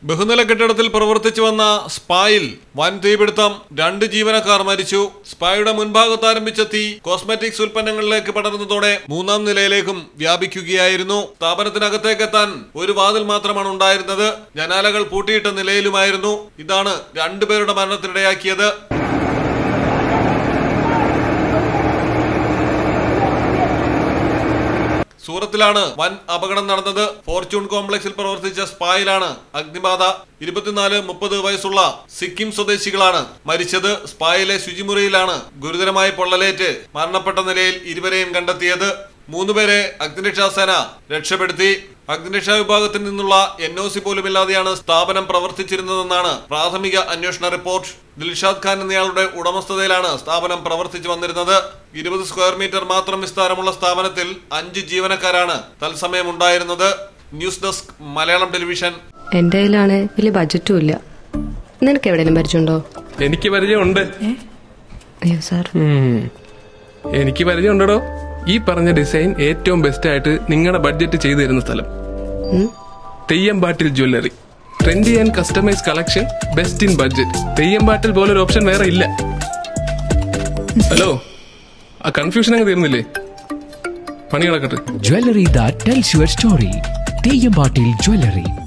ബഹുനില കെട്ടിടത്തിൽ പ്രവർത്തിച്ചു വന്ന സ്പായിൽ വൻ തീപിടുത്തം രണ്ട് ജീവനക്കാർ മരിച്ചു സ്പായുടെ മുൻഭാഗത്ത് ആരംഭിച്ച തീ കോസ്മെറ്റിക്സ് ഉൽപ്പന്നങ്ങളിലേക്ക് പടർന്നതോടെ മൂന്നാം നിലയിലേക്കും വ്യാപിക്കുകയായിരുന്നു സ്ഥാപനത്തിനകത്തേക്ക് എത്താൻ ഒരു വാതിൽ മാത്രമാണ് ഉണ്ടായിരുന്നത് ജനാലകൾ പൂട്ടിയിട്ട നിലയിലുമായിരുന്നു ഇതാണ് രണ്ടുപേരുടെ മരണത്തിനിടയാക്കിയത് സൂറത്തിലാണ് വൻ അപകടം നടന്നത് ഫോർച്യൂൺ കോംപ്ലക്സിൽ പ്രവർത്തിച്ച സ്പായിലാണ് അഗ്നിബാധ ഇരുപത്തിനാല് മുപ്പത് വയസ്സുള്ള സിക്കിം സ്വദേശികളാണ് മരിച്ചത് സ്പായിലെ ശുചിമുറിയിലാണ് ഗുരുതരമായി പൊള്ളലേറ്റ് മരണപ്പെട്ട നിലയിൽ ഇരുവരെയും കണ്ടെത്തിയത് മൂന്നുപേരെ അഗ്നിരക്ഷാസേന രക്ഷപ്പെടുത്തി അഗ്നിരക്ഷാ വിഭാഗത്തിൽ നിന്നുള്ള എൻ ഒ സി പോലുമില്ലാതെയാണ് സ്ഥാപനം പ്രവർത്തിച്ചിരുന്നതെന്നാണ് പ്രാഥമിക അന്വേഷണ റിപ്പോർട്ട് ദിൽഷാദ് ഖാൻ എന്നയാളുടെ ഉടമസ്ഥതയിലാണ് സ്ഥാപനം പ്രവർത്തിച്ചു വന്നിരുന്നത് ഇരുപത് സ്ക്വയർ മീറ്റർ മാത്രം വിസ്താരമുള്ള സ്ഥാപനത്തിൽ അഞ്ച് ജീവനക്കാരാണ് തത്സമയം ഉണ്ടായിരുന്നത് ന്യൂസ് ഡെസ്ക് മലയാളം ടെലിവിഷൻ എന്റെ കയ്യിലാണ് വലിയ ബഡ്ജറ്റും ഇല്ല നിനക്ക് എവിടെയെങ്കിലും പരിചയമുണ്ടോ എനിക്ക് പരിചയമുണ്ട് അയ്യോ സാർ ഉം. എനിക്ക് പരിചയമുണ്ടോ ഈ പറഞ്ഞ ഡിസൈൻ ഏറ്റവും ബെസ്റ്റ് ആയിട്ട് നിങ്ങളുടെ ബഡ്ജറ്റ് ചെയ്തു തരുന്ന സ്ഥലം Theyyampattil jewellery trendy and customise collection best in budget Theyyampattil പോലൊരു ഓപ്ഷൻ വേറെ ഇല്ല ഹലോ ആ കൺഫ്യൂഷൻ അങ്ങ് തീർന്നില്ലേ പണി കിടക്കട്ടെ Jewelry that tells your story. Teyambatil Jewelry.